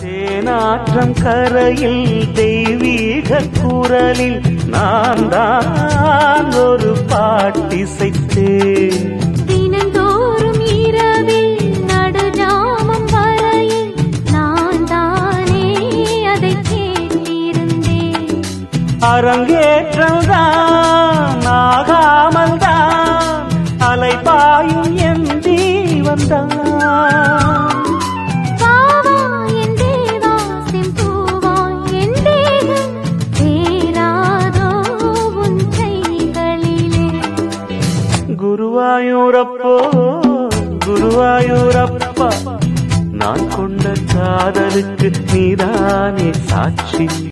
தேனாற்றம் கரையில் தெய்வீக குரலில் நான் தான் ஒரு பாட்டிசைத்தேன் தினந்தோறும் இரவில் நடுஜாமம் வரையில் நான் தானே அதை கேட்டிருந்தேன் அரங்கேற்றம்தான் ஆகாமல் தான் அலைபாயும் என் தீவந்தான் வாவா என் தேவா செம்பூவா என் தேகம் தேராதோ உன் கைகளிலே குருவாயூரப்போ குருவாயூரப்பா நான் கொண்ட காதலுக்கு நீதானே சாட்சி